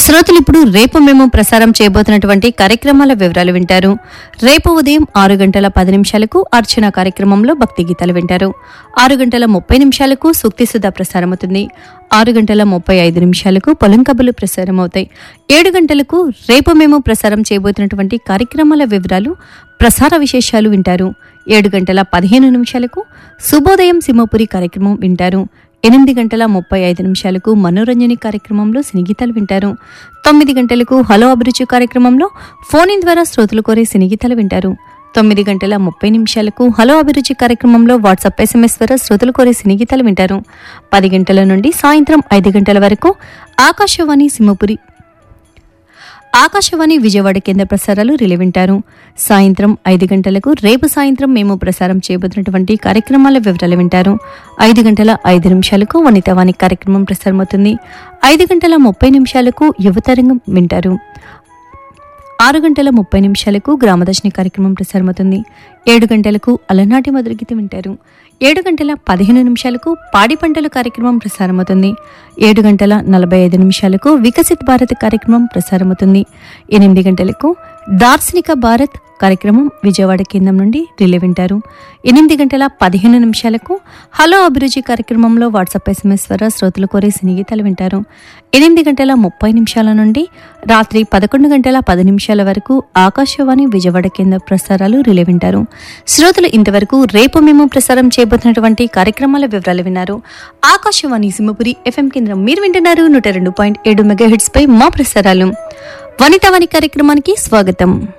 శ్రోతలు ఇప్పుడు రేపు మేము ప్రసారం చేయబోతున్నటువంటి కార్యక్రమాల వివరాలు వింటారు రేపు ఉదయం ఆరు గంటల పది నిమిషాలకు అర్చన కార్యక్రమంలో భక్తి గీతాలు వింటారు ఆరు గంటల ముప్పై నిమిషాలకు సూక్తి సుధ ప్రసారమవుతుంది ఆరు గంటల ముప్పై ఐదు నిమిషాలకు పొలం కబులు ప్రసారం అవుతాయి ఏడు గంటలకు రేపు మేము ప్రసారం చేయబోతున్నటువంటి కార్యక్రమాల వివరాలు ప్రసార విశేషాలు వింటారు ఏడు గంటల పదిహేను నిమిషాలకు శుభోదయం సింహపురి కార్యక్రమం వింటారు ఎనిమిది గంటల ముప్పై ఐదు నిమిషాలకు మనోరంజని కార్యక్రమంలో సినిగీతాలు వింటారు తొమ్మిది గంటలకు హలో అభిరుచి కార్యక్రమంలో ఫోన్ ఇన్ ద్వారా శ్రోతలు కోరే సినిగీతాలు వింటారు తొమ్మిది గంటల ముప్పై నిమిషాలకు హలో అభిరుచి కార్యక్రమంలో వాట్సాప్ ఎస్ఎంఎస్ ద్వారా శ్రోతలు కోరే సినిగీతాలు వింటారు పది గంటల నుండి సాయంత్రం ఐదు గంటల వరకు ఆకాశవాణి సింహపురి ఆకాశవాణి విజయవాడ కేంద్ర ప్రసారాలు రిలే వింటారు సాయంత్రం ఐదు గంటలకు రేపు సాయంత్రం మేము ప్రసారం చేయబోతున్నటువంటి కార్యక్రమాల వివరాలు వింటారు ఐదు గంటల ఐదు నిమిషాలకు వనితవాణి కార్యక్రమం ప్రసారమవుతుంది ఐదు గంటల ముప్పై నిమిషాలకు యువతరంగం వింటారు ఆరు గంటల ముప్పై నిమిషాలకు గ్రామదర్శిని కార్యక్రమం ప్రసారమవుతుంది ఏడు గంటలకు అలనాటి మధుర గీతం వింటారు ఏడు గంటల పదిహేను నిమిషాలకు పాడి పంటల కార్యక్రమం ప్రసారమవుతుంది ఏడు గంటల నలభై ఐదు నిమిషాలకు వికసిత్ భారత్ కార్యక్రమం ప్రసారమవుతుంది ఎనిమిది గంటలకు దార్శనిక భారత్ కార్యక్రమం విజయవాడ కేంద్రం నుండి రిలే వింటారు ఎనిమిది గంటల పదిహేను నిమిషాలకు హలో అభిరుచి కార్యక్రమంలో వాట్సాప్ ఎస్ఎంఎస్ ద్వారా శ్రోతలు కోరే సినిగీతాలు వింటారు ఎనిమిది గంటల ముప్పై నిమిషాల నుండి రాత్రి పదకొండు గంటల పది నిమిషాల వరకు ఆకాశవాణి విజయవాడ కేంద్ర ప్రసారాలు రిలే వింటారు శ్రోతలు ఇంతవరకు రేపు మేము ప్రసారం చేయబోతున్నటువంటి కార్యక్రమాల వివరాలు విన్నారు ఆకాశవాణి సింహపురి ఎఫ్ఎం కేంద్రం మీరు వింటున్నారు నూట రెండు పాయింట్ ఏడు మెగా పై మా ప్రసారాలు వనితవాణి కార్యక్రమానికి స్వాగతం